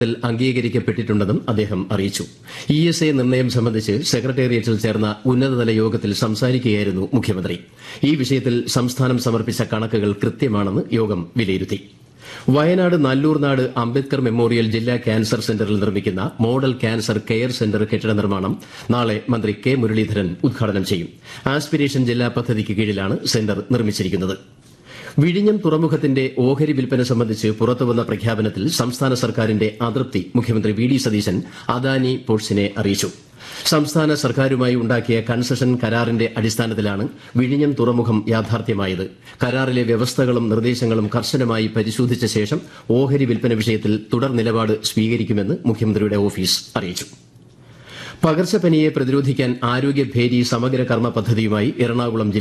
ൽ അംഗീകരിക്കപ്പെട്ടിട്ടുണ്ടെന്നും അദ്ദേഹം അറിയിച്ചു ഇ എസ് എ നിർണയം സംബന്ധിച്ച് സെക്രട്ടേറിയറ്റിൽ ചേർന്ന ഉന്നതതല യോഗത്തിൽ സംസാരിക്കുകയായിരുന്നു മുഖ്യമന്ത്രി ഈ വിഷയത്തിൽ സംസ്ഥാനം സമർപ്പിച്ച കണക്കുകൾ കൃത്യമാണെന്ന് യോഗം വിലയിരുത്തി വയനാട് നല്ലൂർനാട് അംബേദ്കർ മെമ്മോറിയൽ ജില്ലാ ക്യാൻസർ സെന്ററിൽ നിർമ്മിക്കുന്ന മോഡൽ ക്യാൻസർ കെയർ സെന്റർ കെട്ടിട നിർമ്മാണം നാളെ മന്ത്രി കെ മുരളീധരൻ ഉദ്ഘാടനം ചെയ്യും ആസ്പിരേഷൻ ജില്ലാ പദ്ധതിക്ക് കീഴിലാണ് സെന്റർ നിർമ്മിച്ചിരിക്കുന്നത് വിഴിഞ്ഞം തുറമുഖത്തിന്റെ ഓഹരി വിൽപ്പന സംബന്ധിച്ച് പുറത്തുവന്ന പ്രഖ്യാപനത്തിൽ സംസ്ഥാന സർക്കാരിന്റെ അതൃപ്തി മുഖ്യമന്ത്രി വി ഡി സതീശൻ അദാനി പോർട്സിനെ അറിയിച്ചു സംസ്ഥാന സർക്കാരുമായി ഉണ്ടാക്കിയ കൺസഷൻ കരാറിന്റെ അടിസ്ഥാനത്തിലാണ് വിഴിഞ്ഞം തുറമുഖം യാഥാർത്ഥ്യമായത് കരാറിലെ വ്യവസ്ഥകളും നിർദ്ദേശങ്ങളും കർശനമായി പരിശോധിച്ച ശേഷം ഓഹരി വിൽപ്പന വിഷയത്തിൽ തുടർ നിലപാട് സ്വീകരിക്കുമെന്ന് മുഖ്യമന്ത്രിയുടെ ഓഫീസ് അറിയിച്ചു പകർച്ചപ്പനിയെ പ്രതിരോധിക്കാൻ ആരോഗ്യഭേരി സമഗ്ര കർമ്മ പദ്ധതിയുമായി എറണാകുളം ജില്ല